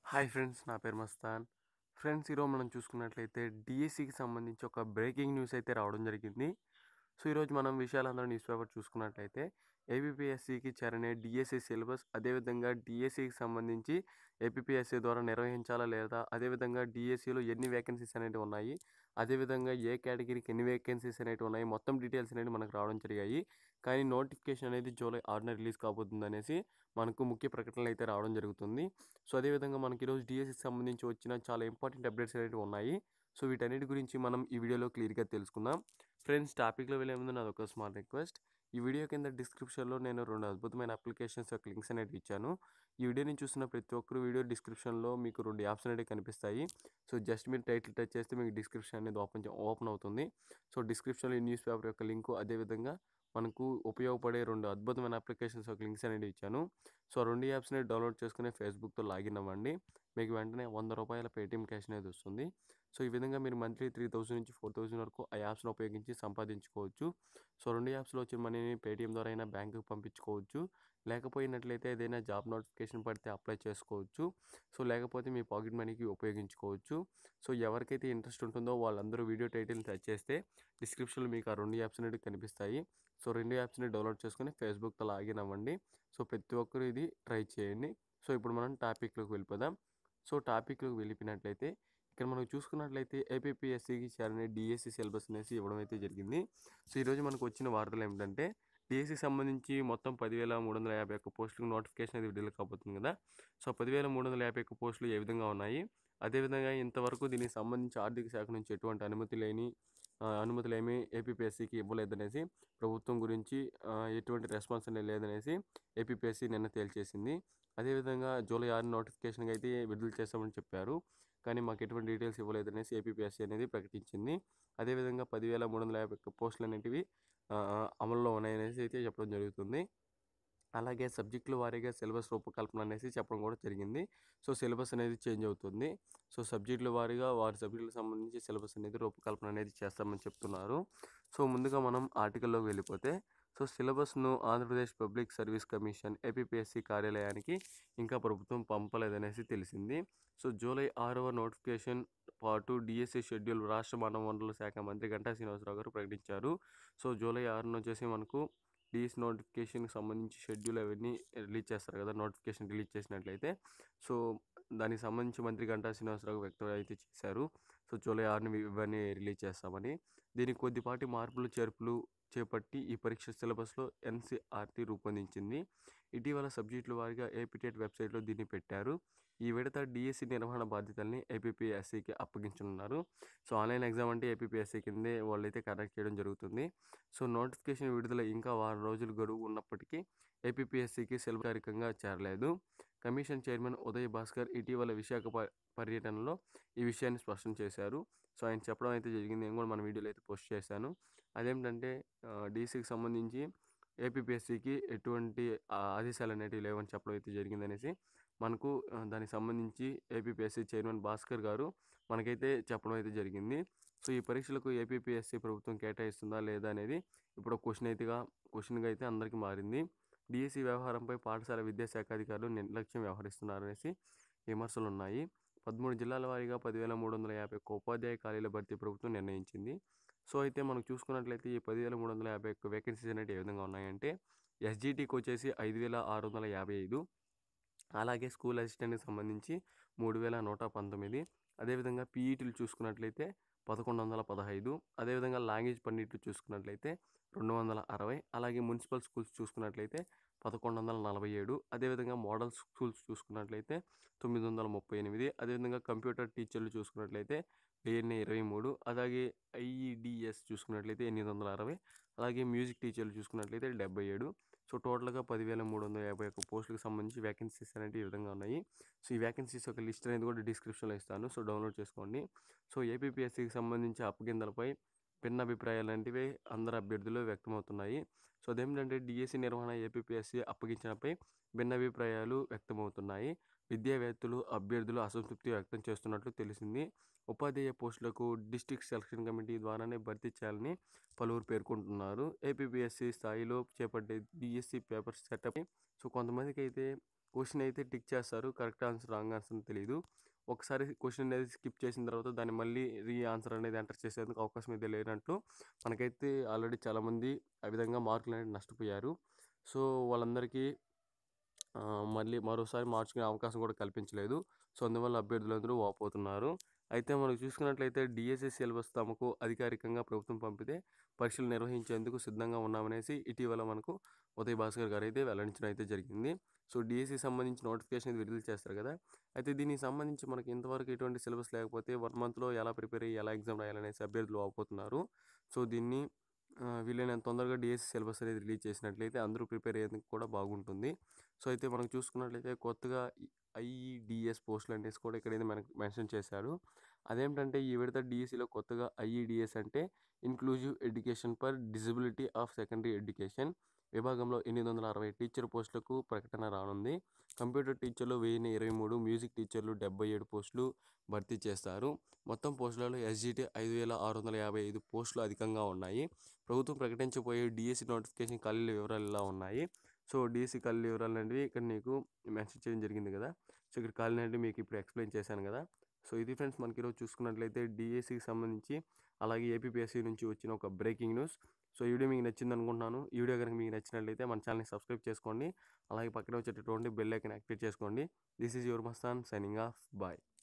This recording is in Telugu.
హాయ్ ఫ్రెండ్స్ నా పేరు మస్తాన్ ఫ్రెండ్స్ ఈరోజు మనం చూసుకున్నట్లయితే డిఎస్సికి సంబంధించి ఒక బ్రేకింగ్ న్యూస్ అయితే రావడం జరిగింది సో ఈరోజు మనం విషయాలందరూ న్యూస్ పేపర్ చూసుకున్నట్లయితే ఏపీఎస్సికి చేరనే డిఎస్సి సిలబస్ అదేవిధంగా డిఎస్సికి సంబంధించి ఏపీఎస్సి ద్వారా నిర్వహించాలా లేదా అదేవిధంగా డిఎస్సిలో ఎన్ని వేకెన్సీస్ అనేవి ఉన్నాయి అదేవిధంగా ఏ కేటగిరీకి ఎన్ని వేకెన్సీస్ అనేవి ఉన్నాయి మొత్తం డీటెయిల్స్ అనేవి మనకు రావడం జరిగాయి కానీ నోటిఫికేషన్ అనేది జూలై ఆరున రిలీజ్ కాబోతుంది అనేసి మనకు ముఖ్య ప్రకటనలు అయితే రావడం జరుగుతుంది సో అదేవిధంగా మనకి ఈరోజు డిఎస్సికి సంబంధించి వచ్చిన చాలా ఇంపార్టెంట్ అప్డేట్స్ అనేవి ఉన్నాయి సో వీటన్నిటి గురించి మనం ఈ వీడియోలో క్లియర్గా తెలుసుకుందాం ఫ్రెండ్స్ టాపిక్లో వెళ్ళే ముందు నాది ఒక స్మాల్ రిక్వెస్ట్ ఈ వీడియో కింద డిస్క్రిప్షన్లో నేను రెండు అద్భుతమైన అప్లికేషన్స్ యొక్క లింక్స్ అనేవి ఇచ్చాను ఈ వీడియోని చూసిన ప్రతి ఒక్కరు వీడియో డిస్క్రిప్షన్లో మీకు రెండు యాప్స్ అనేవి కనిపిస్తాయి సో జస్ట్ మీరు టైటిల్ టచ్ చేస్తే మీకు డిస్క్రిప్షన్ అనేది ఓపెన్ ఓపెన్ అవుతుంది సో డిస్క్రిప్షన్లో ఈ న్యూస్ పేపర్ యొక్క లింకు అదేవిధంగా మనకు ఉపయోగపడే రెండు అద్భుతమైన అప్లికేషన్స్ యొక్క లింక్స్ అనేవి ఇచ్చాను సో ఆ రెండు యాప్స్ని డౌన్లోడ్ చేసుకుని ఫేస్బుక్తో లాగిన్ అవ్వండి మీకు వెంటనే వంద రూపాయల పేటీఎం క్యాష్ అనేది వస్తుంది సో ఈ విధంగా మీరు మంత్లీ త్రీ థౌసండ్ నుంచి ఫోర్ థౌసండ్ వరకు ఆ యాప్స్ని ఉపయోగించి సంపాదించుకోవచ్చు సో రెండు యాప్స్లో వచ్చిన మనీని పేటీఎం ద్వారా అయినా బ్యాంకుకి పంపించుకోవచ్చు లేకపోయినట్లయితే ఏదైనా జాబ్ నోటిఫికేషన్ పడితే అప్లై చేసుకోవచ్చు సో లేకపోతే మీ పాకెట్ మనీకి ఉపయోగించుకోవచ్చు సో ఎవరికైతే ఇంట్రెస్ట్ ఉంటుందో వాళ్ళందరూ వీడియో టైటిల్ టచ్ చేస్తే డిస్క్రిప్షన్లో మీకు ఆ రెండు యాప్స్ అనేవి కనిపిస్తాయి సో రెండు యాప్స్ని డౌన్లోడ్ చేసుకుని ఫేస్బుక్తో లాగిన్ అవ్వండి సో ప్రతి ఒక్కరు ఇది ట్రై చేయండి సో ఇప్పుడు మనం టాపిక్లోకి వెళ్ళిపోదాం సో టాపిక్లోకి వెళ్ళిపోయినట్లయితే ఇక్కడ మనం చూసుకున్నట్లయితే ఏపీఎస్సికి చేరని డిఎస్సి సిలబస్ అనేసి ఇవ్వడం అయితే జరిగింది సో ఈరోజు మనకు వచ్చిన వార్తలు ఏమిటంటే డిఎస్సికి సంబంధించి మొత్తం పదివేల మూడు వందల యాభై ఒక్క పోస్టులకు నోటిఫికేషన్ అనేది విడుదల కాబోతుంది కదా సో పదివేల మూడు వందల యాభై ఒక్క పోస్టులు ఏ విధంగా ఉన్నాయి అదేవిధంగా ఇంతవరకు దీనికి సంబంధించి ఆర్థిక శాఖ నుంచి ఎటువంటి అనుమతి లేని ఆ, అనుమతులు ఏమీ ఏపీఎస్సికి ఇవ్వలేదనేసి ప్రభుత్వం గురించి ఆ, ఎటువంటి రెస్పాన్స్ అనేది లేదనేసి ఏపీఎస్సి నిన్న తేల్చేసింది అదేవిధంగా జూలై ఆరు నోటిఫికేషన్కి అయితే విడుదల చేస్తామని చెప్పారు కానీ మాకు ఎటువంటి డీటెయిల్స్ ఇవ్వలేదనేసి ఏపీఎస్సి అనేది ప్రకటించింది అదేవిధంగా పదివేల మూడు వందల యాభై ఒక్క పోస్టులు అనేటివి ఆ, అమల్లో ఉన్నాయనేసి అయితే చెప్పడం జరుగుతుంది అలాగే సబ్జెక్టుల వారీగా సిలబస్ రూపకల్పన అనేసి చెప్పడం కూడా జరిగింది సో సిలబస్ అనేది చేంజ్ అవుతుంది సో సబ్జెక్టుల వారీగా వారి సబ్జెక్టులకు సంబంధించి సిలబస్ అనేది రూపకల్పన అనేది చేస్తామని చెప్తున్నారు సో ముందుగా మనం ఆర్టికల్లోకి వెళ్ళిపోతే సో సిలబస్ను Andhra Pradesh public service commission APSC కార్యాలయానికి ఇంకా ప్రభుత్వం పంపలేదనేసి తెలిసింది సో జూలై ఆరవ నోటిఫికేషన్ పాటు డిఎస్సి షెడ్యూల్ రాష్ట్ర మానవ వనరుల శాఖ మంత్రి గంటా శ్రీనివాసరావు గారు ప్రకటించారు సో జూలై ఆరున వచ్చేసి మనకు డిఎస్ నోటిఫికేషన్కి సంబంధించి షెడ్యూల్ అవన్నీ రిలీజ్ చేస్తారు కదా నోటిఫికేషన్ రిలీజ్ చేసినట్లయితే సో దానికి సంబంధించి మంత్రి గంటా శ్రీనివాసరావు వ్యక్తం అయితే చేశారు సో జూలై ఆరుని ఇవన్నీ రిలీజ్ చేస్తామని దీనికి కొద్దిపాటి మార్పులు చేర్పులు చేపట్టి ఈ పరీక్ష సిలబస్లో ఎన్సీఆర్టీ రూపొందించింది ఇటీవల సబ్జెక్టుల వారీగా ఏపీటెట్ వెబ్సైట్లో దీన్ని పెట్టారు ఈ విడత డిఎస్సి నిర్వహణ బాధ్యతల్ని ఏపీఎస్సికి అప్పగించనున్నారు సో ఆన్లైన్ ఎగ్జామ్ అంటే ఏపీఎస్సి కిందే వాళ్ళైతే కండక్ట్ చేయడం జరుగుతుంది సో నోటిఫికేషన్ విడుదల ఇంకా వారం రోజులు గడువు ఉన్నప్పటికీ ఏపీఎస్సికి సెలవుకారికంగా చేరలేదు కమిషన్ చైర్మన్ ఉదయ్ భాస్కర్ ఇటీవల విశాఖ ప- పర్యటనలో ఈ విషయాన్ని స్పష్టం చేశారు సో ఆయన చెప్పడం అయితే జరిగింది నేను కూడా మన వీడియోలో అయితే పోస్ట్ చేశాను అదేంటంటే డీసీకి సంబంధించి ఏపీఎస్సికి ఎటువంటి ఆ, ఆదేశాలు అనేటివి లేవని చెప్పడం అయితే జరిగిందనేసి మనకు ఆ, దానికి సంబంధించి ఏపీఎస్సి చైర్మన్ భాస్కర్ గారు మనకైతే చెప్పడం అయితే జరిగింది సో ఈ పరీక్షలకు ఏపీఎస్సి ప్రభుత్వం కేటాయిస్తుందా లేదా అనేది ఇప్పుడు క్వశ్చన్ అయితేగా క్వశ్చన్గా అయితే అందరికీ మారింది డిఎస్సి వ్యవహారంపై పాఠశాల విద్యాశాఖ అధికారులు నిర్లక్ష్యం వ్యవహరిస్తున్నారనేసి విమర్శలు ఉన్నాయి పదమూడు జిల్లాల వారీగా పదివేల మూడు వందల యాభై ఒక్క ఉపాధ్యాయ ఖాళీల భర్తీ ప్రభుత్వం నిర్ణయించింది సో అయితే మనం చూసుకున్నట్లయితే ఈ పదివేల మూడు వందల యాభై ఒక్క వేకెన్సీస్ అనేవి ఏ విధంగా ఉన్నాయంటే ఎస్జిటికి వచ్చేసి ఐదు వేల ఆరు వందల యాభై ఐదు అలాగే స్కూల్ అసిస్టెంట్కి సంబంధించి మూడు వేల నూట పంతొమ్మిది అదేవిధంగా పీఈటీలు చూసుకున్నట్లయితే పదకొండు వందల పదహైదు అదేవిధంగా లాంగ్వేజ్ పండిట్లు చూసుకున్నట్లయితే రెండు వందల అరవై అలాగే మున్సిపల్ స్కూల్స్ చూసుకున్నట్లయితే పదకొండు వందల నలభై ఏడు అదేవిధంగా మోడల్ స్కూల్స్ చూసుకున్నట్లయితే తొమ్మిది వందల ముప్పై ఎనిమిది అదేవిధంగా కంప్యూటర్ టీచర్లు చూసుకున్నట్లయితే వెయ్యి ఇరవై మూడు అలాగే ఐఈడిఎస్ చూసుకున్నట్లయితే ఎనిమిది వందల అరవై అలాగే మ్యూజిక్ టీచర్లు చూసుకున్నట్లయితే డెబ్బై ఏడు సో టోటల్గా పదివేల మూడు వందల యాభై ఒక్క పోస్టులకు సంబంధించి వేకెన్సీస్ అనేవి ఈ విధంగా ఉన్నాయి సో ఈ వేకెన్సీస్ యొక్క లిస్ట్ అనేది కూడా డిస్క్రిప్షన్లో ఇస్తాను సో డౌన్లోడ్ చేసుకోండి సో ఏపీఎస్సికి సంబంధించి అప్పగింతలపై భిన్నాభిప్రాయాలు లాంటివి అందరు అభ్యర్థులు వ్యక్తమవుతున్నాయి సో అదేమిటంటే డిఎస్సి నిర్వహణ ఏపీఎస్సి అప్పగించడంపై భిన్నాభిప్రాయాలు వ్యక్తమవుతున్నాయి విద్యావేత్తలు అభ్యర్థులు అసంతృప్తి వ్యక్తం చేస్తున్నట్లు తెలిసింది ఉపాధ్యాయ పోస్టులకు డిస్ట్రిక్ట్ సెలక్షన్ కమిటీ ద్వారానే భర్తీ చేయాలని పలువురు పేర్కొంటున్నారు ఏపీఎస్సి స్థాయిలో చేపట్టే డిఎస్సి పేపర్ సెటప్ సో కొంతమందికి అయితే క్వశ్చన్ అయితే టిక్ చేస్తారు కరెక్ట్ ఆన్సర్ రాంగ్ ఆన్సర్ తెలియదు ఒకసారి క్వశ్చన్ అనేది స్కిప్ చేసిన తర్వాత దాన్ని మళ్ళీ రీ ఆన్సర్ అనేది ఎంటర్ చేసేందుకు అవకాశం అయితే లేనట్లు మనకైతే ఆల్రెడీ చాలామంది ఆ విధంగా మార్కులు అనేది నష్టపోయారు సో వాళ్ళందరికీ ఆ, మళ్ళీ మరోసారి మార్చుకునే అవకాశం కూడా కల్పించలేదు సో అందువల్ల అభ్యర్థులందరూ వాపోతున్నారు అయితే మనం చూసుకున్నట్లయితే డిఎస్సి సిలబస్ తమకు అధికారికంగా ప్రభుత్వం పంపితే పరీక్షలు నిర్వహించేందుకు సిద్ధంగా ఉన్నామనేసి ఇటీవల మనకు ఉదయ్ భాస్కర్ గారు అయితే వెల్లడించడం అయితే జరిగింది సో డిఎస్సి సంబంధించి నోటిఫికేషన్ అయితే విడుదల చేస్తారు కదా అయితే దీనికి సంబంధించి మనకి ఇంతవరకు ఎటువంటి సిలబస్ లేకపోతే వన్ మంత్లో ఎలా ప్రిపేర్ అయ్యి ఎలా ఎగ్జామ్ రాయాలనేసి అభ్యర్థులు వాపోతున్నారు సో దీన్ని ఆ, వీలైనంత తొందరగా డిఎస్సి సిలబస్ అనేది రిలీజ్ చేసినట్లయితే అందరూ ప్రిపేర్ అయ్యేందుకు కూడా బాగుంటుంది సో అయితే మనం చూసుకున్నట్లయితే కొత్తగా ఐఈడిఎస్ పోస్టులు అనేసి కూడా ఇక్కడైతే మనకి మెన్షన్ చేశారు అదేంటంటే ఈ విడత డిఎస్సిలో కొత్తగా ఐఈడిఎస్ అంటే inclusive education for disability of secondary education విభాగంలో ఎనిమిది వందల అరవై టీచర్ పోస్టులకు ప్రకటన రానుంది కంప్యూటర్ టీచర్లు వెయ్యి ఇరవై మూడు మ్యూజిక్ టీచర్లు డెబ్బై ఏడు పోస్టులు భర్తీ చేస్తారు మొత్తం పోస్టులలో ఎస్జిటి ఐదు వేల ఆరు వందల యాభై ఐదు పోస్టులు అధికంగా ఉన్నాయి ప్రభుత్వం ప్రకటించబోయే డిఎస్సి నోటిఫికేషన్ ఖాళీల వివరాలు ఇలా ఉన్నాయి సో డిఎస్సి ఖాళీ వివరాలు అనేవి ఇక్కడ నీకు మెన్షన్ చేయడం జరిగింది కదా సో ఇక్కడ ఖాళీ అనేవి మీకు ఇప్పుడు ఎక్స్ప్లెయిన్ చేశాను కదా సో ఇది ఫ్రెండ్స్ మనకి ఈరోజు చూసుకున్నట్లయితే డిఎస్సికి సంబంధించి అలాగే ఏపీపీఎస్సీ నుంచి వచ్చిన ఒక బ్రేకింగ్ న్యూస్ సో ఈ వీడియో మీకు నచ్చింది అనుకుంటున్నాను ఈ వీడియో కనుక మీకు నచ్చినట్లయితే మన ఛానల్ని సబ్స్క్రైబ్ చేసుకోండి అలాగే పక్కన వచ్చేటటువంటి బెల్ ఐకన్ యాక్టివేట్ చేసుకోండి this is your Mastan signing off bye